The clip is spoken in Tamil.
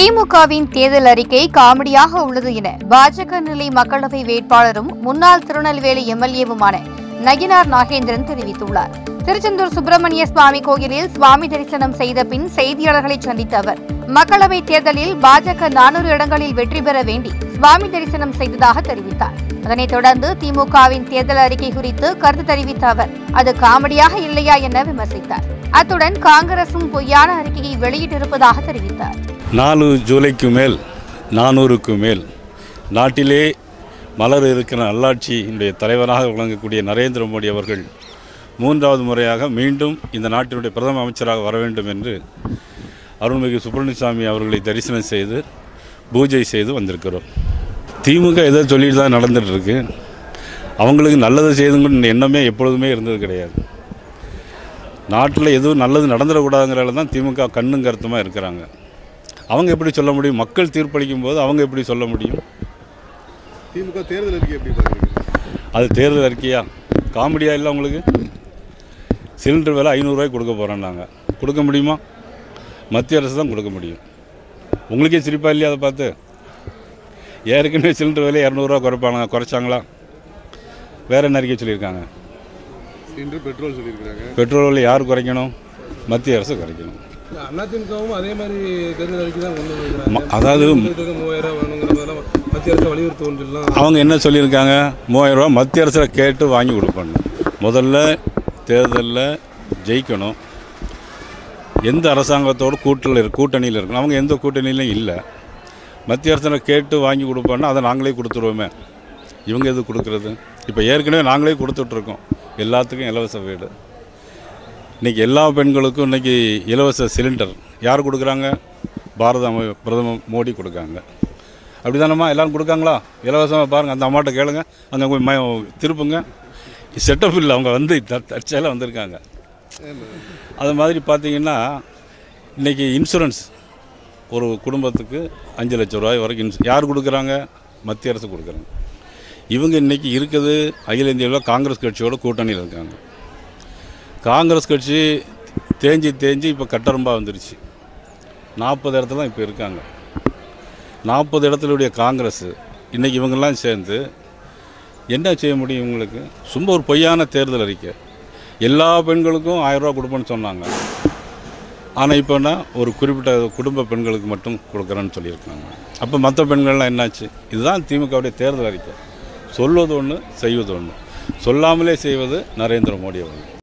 திமுகவின் தேர்தல் அறிக்கை காமெடியாக உள்ளது என பாஜக நிலை மக்களவை வேட்பாளரும் முன்னாள் திருநெல்வேலி எம்எல்ஏவுமான நயினார் நாகேந்திரன் தெரிவித்துள்ளார் திருச்செந்தூர் சுப்பிரமணிய சுவாமி கோயிலில் சுவாமி தரிசனம் செய்த பின் செய்தியாளர்களை சந்தித்த அவர் மக்களவை தேர்தலில் பாஜக நானூறு இடங்களில் வெற்றி பெற வேண்டி சுவாமி தரிசனம் செய்ததாக தெரிவித்தார் அதனைத் தொடர்ந்து திமுகவின் தேர்தல் அறிக்கை குறித்து கருத்து தெரிவித்த அவர் அது காமெடியாக இல்லையா என விமர்சித்தார் அத்துடன் காங்கிரசும் பொய்யான அறிக்கையை வெளியிட்டிருப்பதாக தெரிவித்தார் நாலு ஜூலைக்கு மேல் நானூறுக்கு மேல் நாட்டிலே மலர் இருக்கிற நல்லாட்சியினுடைய தலைவராக விளங்கக்கூடிய நரேந்திர மோடி அவர்கள் மூன்றாவது முறையாக மீண்டும் இந்த நாட்டினுடைய பிரதம அமைச்சராக வர வேண்டும் என்று அருள்மிகு சுப்பிரமணியசாமி அவர்களை தரிசனம் செய்து பூஜை செய்து வந்திருக்கிறோம் திமுக ஏதோ சொல்லிட்டு தான் நடந்துட்டு இருக்கு அவங்களுக்கு நல்லது செய்துங்கிற எண்ணமே எப்பொழுதுமே இருந்தது கிடையாது நாட்டில் எதுவும் நல்லது நடந்துடக்கூடாதுங்கிறதுல தான் திமுக கண்ணும் கருத்துமாக இருக்கிறாங்க அவங்க எப்படி சொல்ல முடியும் மக்கள் தீர்ப்பளிக்கும் போது அவங்க எப்படி சொல்ல முடியும் திமுக தேர்தல் அறிக்கை எப்படி பார்க்குறீங்க அது தேர்தல் அறிக்கையா காமெடியா இல்லை உங்களுக்கு சிலிண்டர் விலை ஐநூறுரூவாய்க்கு கொடுக்க போகிறோம் நாங்கள் கொடுக்க முடியுமா மத்திய அரசு தான் கொடுக்க முடியும் உங்களுக்கே சிரிப்பா இல்லையா அதை பார்த்து ஏற்கனவே சிலிண்டர் விலை இரநூறுவா குறைப்பாங்க குறைச்சாங்களா வேற என்ன அறிக்கை சொல்லியிருக்காங்க இன்று பெட்ரோல் சொல்லியிருக்கிறாங்க பெட்ரோல் விலை யார் குறைக்கணும் மத்திய அரசு குறைக்கணும் அதிமுகவும் அதே மாதிரி தேர்தல் அறிக்கை தான் கொண்டு வந்திருக்கிறாங்க ம- அதாவது மூவாயிரம் வேணுங்கிறதெல்லாம் மத்திய அரசு வலியுறுத்துவோம் சொல்லலாம் அவங்க என்ன சொல்லியிருக்காங்க மூவாயிரம் ரூபா மத்திய அரசில் கேட்டு வாங்கி கொடுப்பாங்க முதல்ல தேர்தலில் ஜெயிக்கணும் எந்த அரசாங்கத்தோட கூட்டில் இரு கூட்டணியில் இருக்கணும் அவங்க எந்த கூட்டணியிலும் இல்லை மத்திய அரசில் கேட்டு வாங்கி கொடுப்போன்னா அதை நாங்களே கொடுத்துருவோமே இவங்க எது கொடுக்குறது இப்போ ஏற்கனவே நாங்களே கொடுத்துட்ருக்கோம் எல்லாத்துக்கும் இலவச வீடு இன்றைக்கி எல்லா பெண்களுக்கும் இன்றைக்கி இலவச சிலிண்டர் யார் கொடுக்குறாங்க பாரத அமை பிரதமர் மோடி கொடுக்காங்க அப்படி தானம்மா எல்லோரும் கொடுக்காங்களா இலவசமாக பாருங்கள் அந்த அம்மாட்ட கேளுங்க அங்கே போய் ம திருப்புங்க செட்டப் இல்லை அவங்க வந்து த- தற்செயலாக வந்திருக்காங்க அது மாதிரி பார்த்தீங்கன்னா இன்றைக்கி இன்சூரன்ஸ் ஒரு குடும்பத்துக்கு அஞ்சு லட்ச ரூபாய் வரைக்கும் இன்சூ யார் கொடுக்குறாங்க மத்திய அரசு கொடுக்குறாங்க இவங்க இன்றைக்கி இருக்குது அகில இந்தியாவில் காங்கிரஸ் கட்சியோட கூட்டணியில் இருக்காங்க காங்கிரஸ் கட்சி தேஞ்சி தேஞ்சி இப்போ கட்டரம்பாக வந்துருச்சு நாற்பது இடத்துல தான் இப்போ இருக்காங்க நாற்பது இடத்துலுடைய காங்கிரஸ் இன்றைக்கி இவங்கெல்லாம் சேர்ந்து என்ன செய்ய முடியும் இவங்களுக்கு சும்மா ஒரு பொய்யான தேர்தல் அறிக்கை எல்லா பெண்களுக்கும் ஆயிரரூவா கொடுப்பேன்னு சொன்னாங்க ஆனால் இப்போனா ஒரு குறிப்பிட்ட குடும்ப பெண்களுக்கு மட்டும் கொடுக்குறேன்னு சொல்லியிருக்காங்க அப்போ மற்ற பெண்கள்லாம் என்னாச்சு இதுதான் திமுகவுடைய தேர்தல் அறிக்கை சொல்வது ஒன்று செய்வது ஒன்று சொல்லாமலே செய்வது நரேந்திர மோடி அவர்கள்